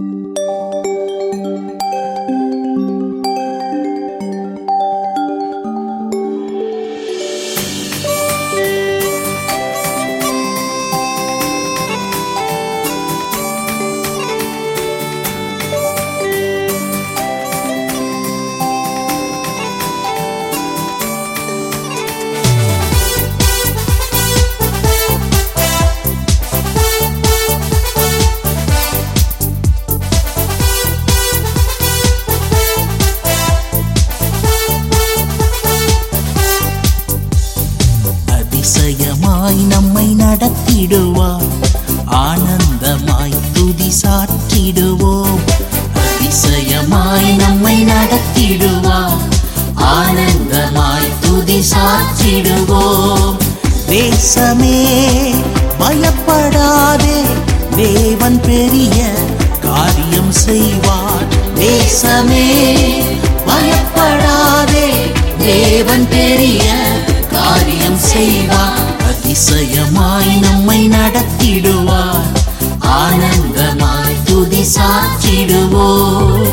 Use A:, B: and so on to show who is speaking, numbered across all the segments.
A: அதிசயமாய் நம்மை நடத்திடுவார் ஆனந்தமாய் துதி சாற்றிடுவோம் அதிசயமாய் நம்மை நடத்திடுவார் ஆனந்தமாய் துதி சாற்றிடுவோம் தேசமே பயப்படாதே தேவன் பெரிய காரியம் செய்வார் தேசமே பயப்படாதே தேவன் பெரிய காரியம் செய்வார் அதிசயமாய் நம்மை நடத்திடுவார் ஆனந்தமாய் துதி சாற்றிடுவோம்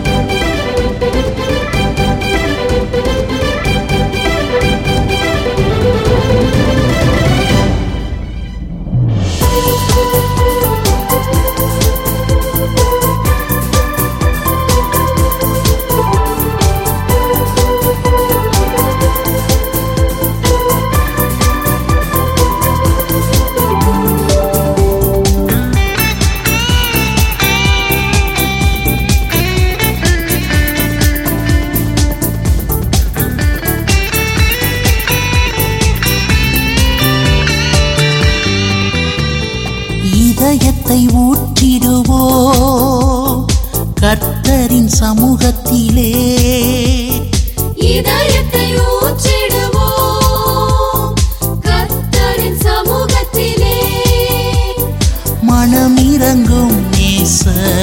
A: இதயத்தை ஊற்றிடுவோம் கர்த்தரின் சமூகத்திலே
B: இதயத்தை ஊற்றிடுவோம் கர்த்தரின் சமூகத்திலே
A: மனமிறங்கும் நேச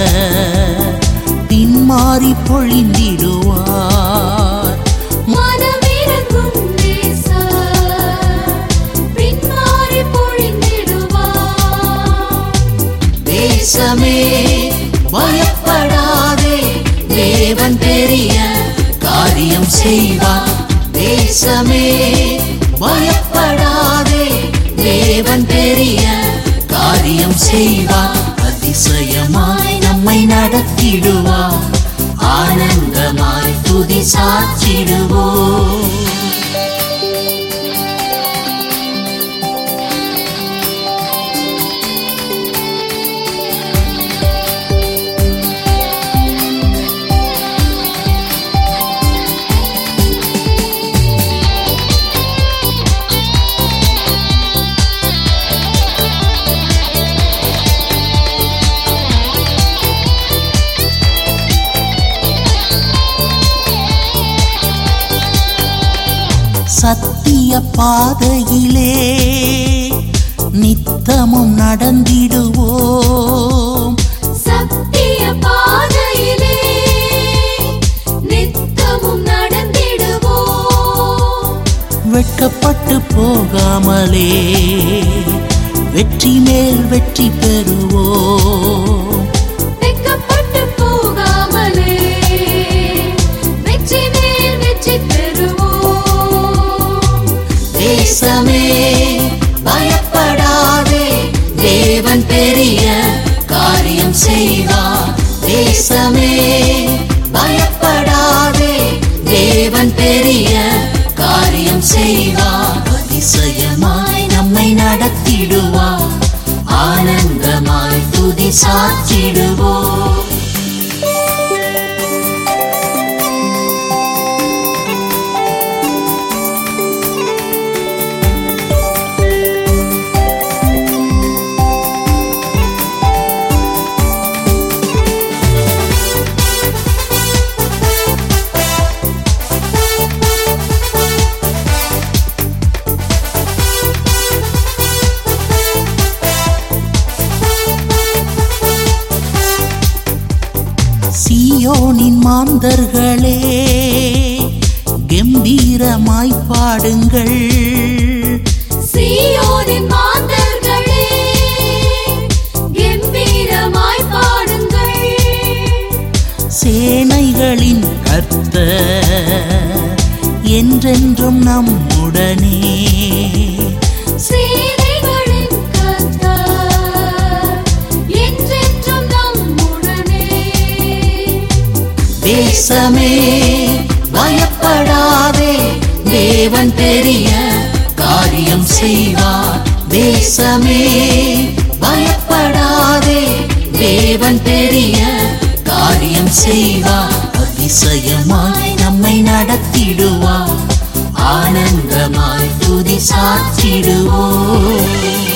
A: பின்மாறி பொழிந்திடுவார்
B: மனமிரங்கும் நேசர் பின்மாறி பொழிந்திடுவார்
A: தேசமே பயப்படாதே தேவன் பெரிய காரியம் செய்வார் தேசமே பயப்படாதே தேவன் பெரிய காரியம் செய்வார் அதிசயமாய் நம்மை நடத்திடுவார் ஆனந்தமாய் துதி சாற்றிடுவோம் சத்திய பாதையிலே நித்தமும் நடந்திடுவோம்
B: சத்திய பாதையிலே நித்தமும் நடந்திடுவோம்
A: வெட்கப்பட்டு போகாமலே வெற்றி மேல் வெற்றி பெறுவோம்
B: வெட்கப்பட்டு போகாமலே வெற்றி மேல் வெற்றி பெறுவோம்
A: தேசமே பயப்படாதே தேவன் பெரிய காரியம் செய்வார் தேசமே பயப்படாதே தேவன் பெரிய காரியம் செய்வார் அதிசயமாய் நம்மை நடத்திடுவார் ஆனந்தமாய் துதி சாற்றிடுவோம் சீயோனின் மாந்தர்களே கம்பீரமாய் பாடுங்கள்
B: சீயோனின் மாந்தர்களே கம்பீரமாய் பாடுங்கள்
A: சேனைகளின் கர்த்தர் என்றென்றும் நம்முடனே
B: சேனைகளின் கர்த்தர் என்றென்றும் நம்முடனே.
A: தேசமே பயப்படாதே தேவன் பெரிய காரியம் செய்வார் தேசமே பயப்படாதே தேவன் பெரிய காரியம் செய்வார் அதிசயமாய் நம்மை நடத்திடுவார் ஆனந்தமாய் துதி சாற்றிடுவோம்